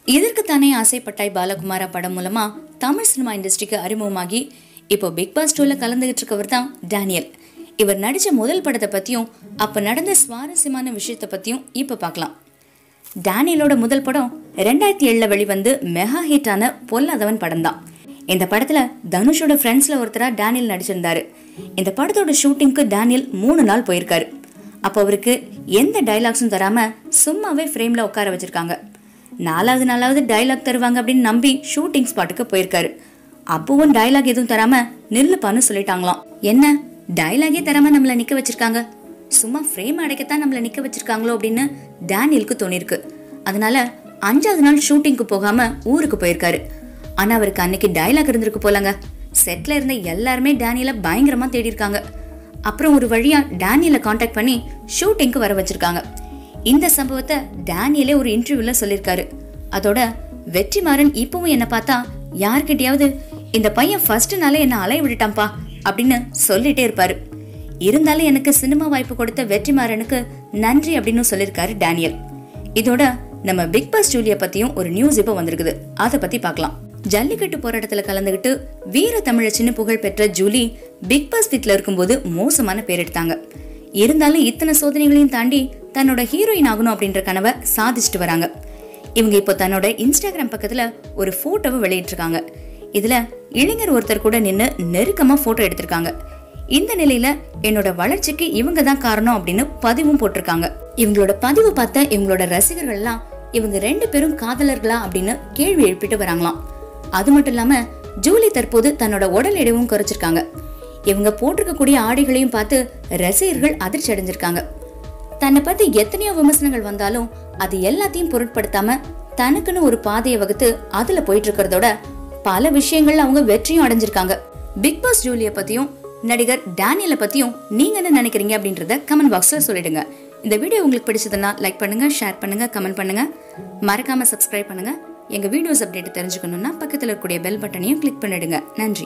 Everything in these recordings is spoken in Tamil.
இதற்குத்தானே ஆசைப்பட்டாய் பாலகுமாரா படம் மூலமா தமிழ் சினிமா இண்டஸ்ட்ரிக்கு அறிமுகமாகி இப்போ பிக் பாஸ் டூல கலந்துகிட்டு இருக்கவர் தான் டேனியல் இவர் நடிச்ச முதல் படத்தை பத்தியும் அப்ப நடந்த சுவாரஸ்யமான விஷயத்தை பத்தியும் இப்ப பார்க்கலாம் டேனியலோட முதல் படம் ரெண்டாயிரத்தி ஏழுல வெளிவந்து மெகா ஹிட்டான பொல்லாதவன் படம் தான் இந்த படத்துல தனுஷோட ஃப்ரெண்ட்ஸ்ல ஒருத்தரா டேனியல் நடிச்சிருந்தாரு இந்த படத்தோட ஷூட்டிங்க்கு டேனியல் மூணு நாள் போயிருக்காரு அப்போ அவருக்கு எந்த டைலாக்ஸும் தராம சும்மாவே ஃப்ரேம்ல உட்கார வச்சிருக்காங்க நாலாவது நாளாவது டைலாக் தருவாங்க அப்படின்னு நம்பி ஷூட்டிங் ஸ்பாட்டுக்கு போயிருக்காரு அப்பவும் டைலாக் எதுவும் தராம நில்லுப்பான்னு சொல்லிட்டாங்களாம் என்ன டைலாகே தராம நம்மள நிக்க வச்சிருக்காங்க சும்மா ஃப்ரேம் அடைக்கத்தான் நம்மள நிக்க வச்சிருக்காங்களோ அப்படின்னு டேனியலுக்கு தோணிருக்கு அதனால அஞ்சாவது நாள் ஷூட்டிங்க்கு போகாம ஊருக்கு போயிருக்காரு ஆனா அவருக்கு அன்னைக்கு டைலாக் இருந்திருக்கு போலங்க செட்ல இருந்த எல்லாருமே டேனியலை பயங்கரமா தேடி இருக்காங்க அப்புறம் ஒரு வழியா டேனியலை காண்டாக்ட் பண்ணி ஷூட்டிங்க்கு வர வச்சிருக்காங்க இந்த சம்பவத்தை டேனியலே ஒரு இன்டர்வியூல சொல்லிருக்காரு அதோட வெற்றிமாறன் இப்பவும் என்ன பார்த்தா யார்கிட்டயாவது இந்த பையன் ஃபர்ஸ்ட் நாளே என்ன அலைய விட்டுட்டான்பா அப்படின்னு சொல்லிட்டே இருப்பாரு இருந்தாலும் எனக்கு சினிமா வாய்ப்பு கொடுத்த வெற்றிமாறனுக்கு நன்றி அப்படின்னு சொல்லியிருக்காரு டேனியல் இதோட நம்ம பிக் பாஸ் ஜூலிய பத்தியும் ஒரு நியூஸ் இப்போ வந்திருக்குது அதை பத்தி பார்க்கலாம் ஜல்லிக்கட்டு போராட்டத்துல கலந்துகிட்டு வீர தமிழச்சின்னு புகழ் பெற்ற ஜூலி பிக் பாஸ் வீட்ல இருக்கும்போது மோசமான பேர் எடுத்தாங்க இருந்தாலும் இத்தனை சோதனைகளையும் தாண்டி தன்னோட ஹீரோயின் ஆகணும் அப்படின்ற கனவை சாதிச்சுட்டு வராங்க இவங்க இப்போ தன்னோட இன்ஸ்டாகிராம் பக்கத்துல ஒரு போட்டோவை வெளியிட்டிருக்காங்க இதுல இளைஞர் ஒருத்தர் கூட நின்னு நெருக்கமா போட்டோ எடுத்திருக்காங்க இந்த நிலையில என்னோட வளர்ச்சிக்கு இவங்க தான் காரணம் அப்படின்னு பதிவும் போட்டிருக்காங்க இவங்களோட பதிவு பார்த்த இவங்களோட ரசிகர்கள் எல்லாம் இவங்க ரெண்டு பேரும் காதலர்களா அப்படின்னு கேள்வி எழுப்பிட்டு வராங்களாம் அது மட்டும் இல்லாம ஜூலி தற்போது தன்னோட உடல் எடையும் குறைச்சிருக்காங்க இவங்க போட்டிருக்கக்கூடிய ஆடைகளையும் பார்த்து ரசிகர்கள் அதிர்ச்சி அடைஞ்சிருக்காங்க தன்னை பத்தி எத்தனையோ விமர்சனங்கள் வந்தாலும் அது எல்லாத்தையும் பொருட்படுத்தாம தனக்குன்னு ஒரு பாதையை வகுத்து அதுல போயிட்டு இருக்கிறதோட பல விஷயங்கள்ல அவங்க வெற்றியும் அடைஞ்சிருக்காங்க பிக் பாஸ் ஜூலிய பத்தியும் நடிகர் டேனியலை பத்தியும் நீங்க என்ன நினைக்கிறீங்க அப்படின்றத கமெண்ட் பாக்ஸ்ல சொல்லிடுங்க இந்த வீடியோ உங்களுக்கு பிடிச்சதுன்னா லைக் பண்ணுங்க ஷேர் பண்ணுங்க கமெண்ட் பண்ணுங்க மறக்காம சப்ஸ்கிரைப் பண்ணுங்க எங்க வீடியோஸ் அப்டேட் தெரிஞ்சுக்கணும்னா பக்கத்துல இருக்கக்கூடிய பெல் பட்டனையும் கிளிக் பண்ணிடுங்க நன்றி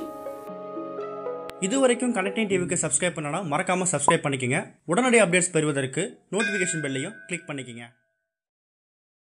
இது வரைக்கும் கனெக்டிங் டிவிக்கு சப்ஸ்கிரைப் பண்ணனா மறக்காமல் சப்ஸ்கிரைப் பண்ணிக்கங்க உடனடி அப்டேட்ஸ் பெறுவதற்கு நோட்டிஃபிகேஷன் பெல்லையும் கிளிக் பண்ணிக்கங்க